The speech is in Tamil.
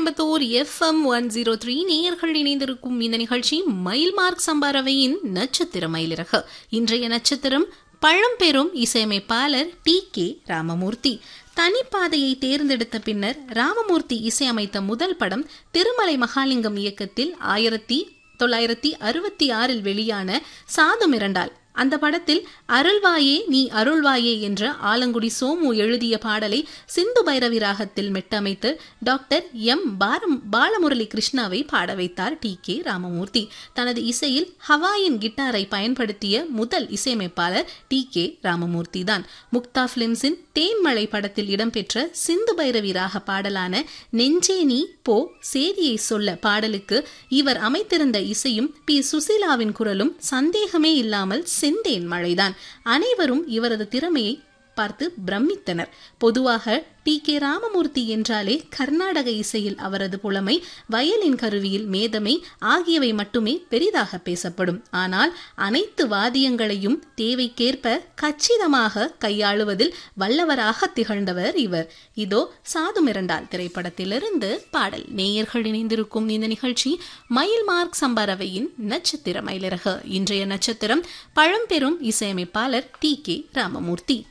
Coimbatore FM one zero three நேயர்கள் இணைந்திருக்கும் இந்த நிகழ்ச்சி மயில் மார்க் சம்பாரவையின் நட்சத்திர மயிலிறகு இன்றைய நட்சத்திரம் பழம்பெரும் இசையமைப்பாளர் டி கே ராமமூர்த்தி தனிப்பாதையை தேர்ந்தெடுத்த பின்னர் ராமமூர்த்தி இசையமைத்த முதல் படம் திருமலை மகாலிங்கம் இயக்கத்தில் ஆயிரத்தி தொள்ளாயிரத்தி அறுபத்தி ஆறில் வெளியான சாது மிரண்டால் அந்த படத்தில் அருள்வாயே நீ அருள்வாயே என்ற ஆலங்குடி சோமு எழுதிய பாடலை சிந்து பைரவி ராகத்தில் மெட்டமைத்து டாக்டர் எம் பாரம் பாலமுரளி கிருஷ்ணாவை பாட வைத்தார் டி கே ராமமூர்த்தி தனது இசையில் ஹவாயின் கிட்டாரை பயன்படுத்திய முதல் இசையமைப்பாளர் டி கே ராமமூர்த்தி தான் முக்தா பிலிம்ஸின் தேன்மலை படத்தில் இடம்பெற்ற சிந்து பைரவி ராக பாடலான நெஞ்சே நீ போ சேதியை சொல்ல பாடலுக்கு இவர் அமைத்திருந்த இசையும் பி சுசீலாவின் குரலும் சந்தேகமே இல்லாமல் செந்தேன் மழைதான் அனைவரும் இவரது திறமையை பார்த்து பிரமித்தனர் பொதுவாக டி கே ராமமூர்த்தி என்றாலே கர்நாடக இசையில் அவரது புலமை வயலின் கருவியில் மேதமை ஆகியவை மட்டுமே பெரிதாக பேசப்படும் ஆனால் அனைத்து வாத்தியங்களையும் தேவைக்கேற்ப கச்சிதமாக கையாளுவதில் வல்லவராக திகழ்ந்தவர் இவர் இதோ சாது மிரண்டால் திரைப்படத்திலிருந்து பாடல் நேயர்கள் இணைந்திருக்கும் இந்த நிகழ்ச்சி மயில் மார்க் சம்பரவையின் நட்சத்திர மயிலிறகு இன்றைய நட்சத்திரம் பழம்பெரும் இசையமைப்பாளர் டி கே ராமமூர்த்தி